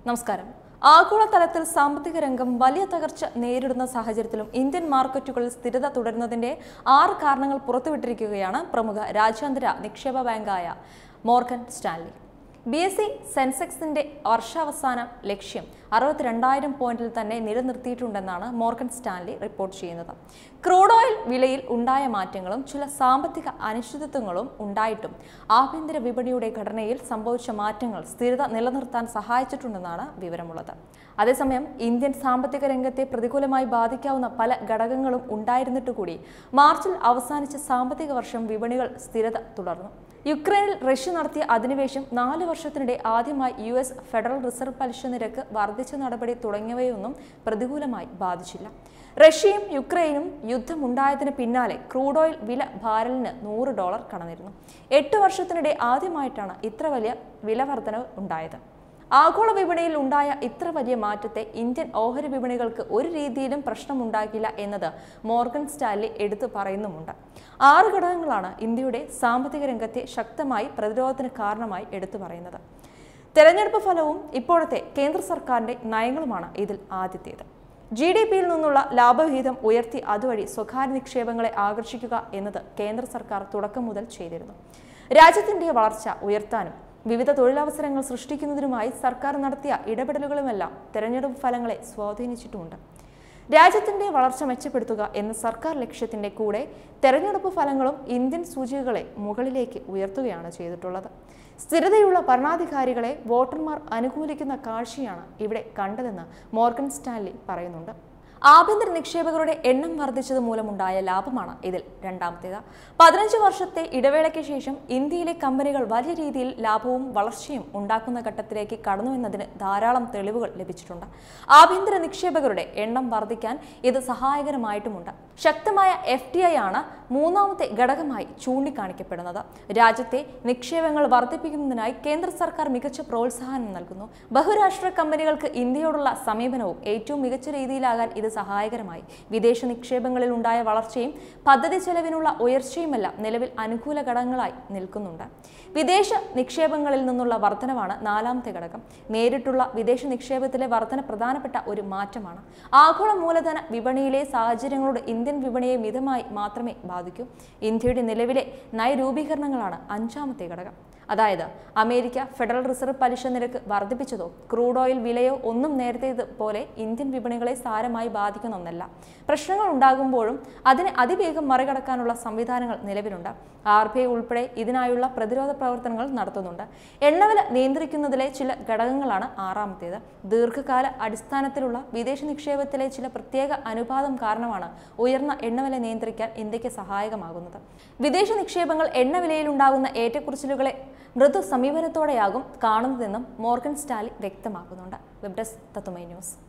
നമസ്കാരം ആഗോളതലത്തിൽ സാമ്പത്തിക രംഗം വലിയ തകർച്ച നേരിടുന്ന സാഹചര്യത്തിലും ഇന്ത്യൻ മാർക്കറ്റുകളിൽ സ്ഥിരത തുടരുന്നതിന്റെ ആറ് കാരണങ്ങൾ പുറത്തുവിട്ടിരിക്കുകയാണ് പ്രമുഖ രാജ്യാന്തര നിക്ഷേപ ബാങ്കായ Morgan Stanley B S C സെൻസെക്സിന്റെ വർഷാവസാന ലക്ഷ്യം അറുപത്തിരണ്ടായിരം പോയിന്റിൽ തന്നെ നിലനിർത്തിയിട്ടുണ്ടെന്നാണ് മോർഗൻ സ്റ്റാൻലി റിപ്പോർട്ട് ചെയ്യുന്നത് ക്രൂഡ് ഓയിൽ വിലയിൽ ഉണ്ടായ മാറ്റങ്ങളും ചില സാമ്പത്തിക അനിശ്ചിതത്വങ്ങളും ഉണ്ടായിട്ടും ആഭ്യന്തര വിപണിയുടെ ഘടനയിൽ സംഭവിച്ച മാറ്റങ്ങൾ സ്ഥിരത നിലനിർത്താൻ സഹായിച്ചിട്ടുണ്ടെന്നാണ് വിവരമുള്ളത് അതേസമയം ഇന്ത്യൻ സാമ്പത്തിക രംഗത്തെ പ്രതികൂലമായി ബാധിക്കാവുന്ന പല ഘടകങ്ങളും ഉണ്ടായിരുന്നിട്ട് കൂടി മാർച്ചിൽ അവസാനിച്ച സാമ്പത്തിക വർഷം വിപണികൾ സ്ഥിരത തുടർന്നു യുക്രൈനിൽ റഷ്യ നടത്തിയ അധിനിവേശം നാല് വർഷത്തിനിടെ ആദ്യമായി യു എസ് ഫെഡറൽ റിസർവ് പലിശ നിരക്ക് വർദ്ധിച്ച നടപടി തുടങ്ങിയവയൊന്നും പ്രതികൂലമായി ബാധിച്ചില്ല റഷ്യയും യുക്രൈനും യുദ്ധമുണ്ടായതിന് പിന്നാലെ ക്രൂഡ് ഓയിൽ വില ബാരലിന് നൂറ് ഡോളർ കടന്നിരുന്നു എട്ട് വർഷത്തിനിടെ ആദ്യമായിട്ടാണ് ഇത്ര വലിയ വില വർധനവ് ഉണ്ടായത് ആഗോള വിപണിയിൽ ഉണ്ടായ ഇത്ര വലിയ മാറ്റത്തെ ഇന്ത്യൻ ഓഹരി വിപണികൾക്ക് ഒരു രീതിയിലും പ്രശ്നമുണ്ടാക്കില്ല എന്നത് മോർഗൻ സ്റ്റാൻലി എടുത്തു പറയുന്നുമുണ്ട് ആറ് ഘടകങ്ങളാണ് ഇന്ത്യയുടെ സാമ്പത്തിക രംഗത്തെ ശക്തമായി പ്രതിരോധത്തിന് കാരണമായി എടുത്തു പറയുന്നത് തെരഞ്ഞെടുപ്പ് ഫലവും ഇപ്പോഴത്തെ കേന്ദ്ര സർക്കാരിന്റെ നയങ്ങളുമാണ് ഇതിൽ ആദ്യത്തേത് ജി ഡി പിയിൽ നിന്നുള്ള ലാഭവിഹിതം ഉയർത്തി അതുവഴി സ്വകാര്യ നിക്ഷേപങ്ങളെ ആകർഷിക്കുക എന്നത് കേന്ദ്ര സർക്കാർ തുടക്കം മുതൽ ചെയ്തിരുന്നു രാജ്യത്തിന്റെ വളർച്ച ഉയർത്താനും വിവിധ തൊഴിലവസരങ്ങൾ സൃഷ്ടിക്കുന്നതിനുമായി സർക്കാർ നടത്തിയ ഇടപെടലുകളുമെല്ലാം തെരഞ്ഞെടുപ്പ് ഫലങ്ങളെ സ്വാധീനിച്ചിട്ടുമുണ്ട് രാജ്യത്തിന്റെ വളർച്ച മെച്ചപ്പെടുത്തുക എന്ന സർക്കാർ ലക്ഷ്യത്തിന്റെ കൂടെ തെരഞ്ഞെടുപ്പ് ഫലങ്ങളും ഇന്ത്യൻ സൂചികകളെ മുകളിലേക്ക് ഉയർത്തുകയാണ് ചെയ്തിട്ടുള്ളത് സ്ഥിരതയുള്ള ഭരണാധികാരികളെ വോട്ടർമാർ അനുകൂലിക്കുന്ന കാഴ്ചയാണ് ഇവിടെ കണ്ടതെന്ന് മോർഗൻ സ്റ്റാൻലി പറയുന്നുണ്ട് ആഭ്യന്തര നിക്ഷേപകരുടെ എണ്ണം വർദ്ധിച്ചത് മൂലമുണ്ടായ ലാഭമാണ് ഇതിൽ രണ്ടാമത്തേത് പതിനഞ്ച് വർഷത്തെ ഇടവേളയ്ക്ക് ശേഷം ഇന്ത്യയിലെ കമ്പനികൾ വലിയ രീതിയിൽ ലാഭവും വളർച്ചയും ഉണ്ടാക്കുന്ന ഘട്ടത്തിലേക്ക് കടന്നുവെന്നതിന് ധാരാളം തെളിവുകൾ ലഭിച്ചിട്ടുണ്ട് ആഭ്യന്തര നിക്ഷേപകരുടെ എണ്ണം വർദ്ധിക്കാൻ ഇത് സഹായകരമായിട്ടുമുണ്ട് ശക്തമായ എഫ് ടി ഐ ആണ് മൂന്നാമത്തെ ഘടകമായി ചൂണ്ടിക്കാണിക്കപ്പെടുന്നത് രാജ്യത്തെ നിക്ഷേപങ്ങൾ വർദ്ധിപ്പിക്കുന്നതിനായി കേന്ദ്ര സർക്കാർ മികച്ച പ്രോത്സാഹനം നൽകുന്നു ബഹുരാഷ്ട്ര കമ്പനികൾക്ക് ഇന്ത്യയോടുള്ള സമീപനവും ഏറ്റവും മികച്ച രീതിയിലാകാൻ ഇത് സഹായകരമായി വിദേശ നിക്ഷേപങ്ങളിൽ ഉണ്ടായ വളർച്ചയും പദ്ധതി ചെലവിനുള്ള ഉയർച്ചയുമെല്ലാം നിലവിൽ അനുകൂല ഘടകങ്ങളായി നിൽക്കുന്നുണ്ട് വിദേശ നിക്ഷേപങ്ങളിൽ നിന്നുള്ള വർധനവാണ് നാലാമത്തെ ഘടകം നേരിട്ടുള്ള വിദേശ നിക്ഷേപത്തിലെ വർധന പ്രധാനപ്പെട്ട ഒരു മാറ്റമാണ് ആഗോള മൂലധന വിപണിയിലെ സാഹചര്യങ്ങളോട് ഇന്ത്യൻ വിപണിയെ മിതമായി മാത്രമേ ബാധിക്കൂ ഇന്ത്യയുടെ നിലവിലെ നയരൂപീകരണങ്ങളാണ് അഞ്ചാമത്തെ ഘടകം അതായത് അമേരിക്ക ഫെഡറൽ റിസർവ് പലിശ നിരക്ക് വർദ്ധിപ്പിച്ചതോ ക്രൂഡ് ഓയിൽ വിലയോ ഒന്നും നേരത്തേതുപോലെ ഇന്ത്യൻ വിപണികളെ സാരമായി ബാധിക്കുന്ന ഒന്നല്ല പ്രശ്നങ്ങൾ ഉണ്ടാകുമ്പോഴും അതിനെ അതിവേഗം മറികടക്കാനുള്ള സംവിധാനങ്ങൾ നിലവിലുണ്ട് ആർ ബി ഐ ഉൾപ്പെടെ ഇതിനായുള്ള പ്രതിരോധ പ്രവർത്തനങ്ങൾ നടത്തുന്നുണ്ട് എണ്ണവില നിയന്ത്രിക്കുന്നതിലെ ചില ഘടകങ്ങളാണ് ആറാമത്തേത് ദീർഘകാല അടിസ്ഥാനത്തിലുള്ള വിദേശ നിക്ഷേപത്തിലെ ചില പ്രത്യേക അനുപാതം കാരണമാണ് ഉയർന്ന എണ്ണവില നിയന്ത്രിക്കാൻ ഇന്ത്യക്ക് സഹായകമാകുന്നത് വിദേശ നിക്ഷേപങ്ങൾ എണ്ണവിലയിലുണ്ടാകുന്ന ഏറ്റക്കുറിച്ചിലുകളെ മൃദു സമീപനത്തോടെയാകും കാണുന്നതെന്നും മോർഗൻ സ്റ്റാലി വ്യക്തമാക്കുന്നുണ്ട് വെബ് ഡെസ്ക് തത്തുമൈ ന്യൂസ്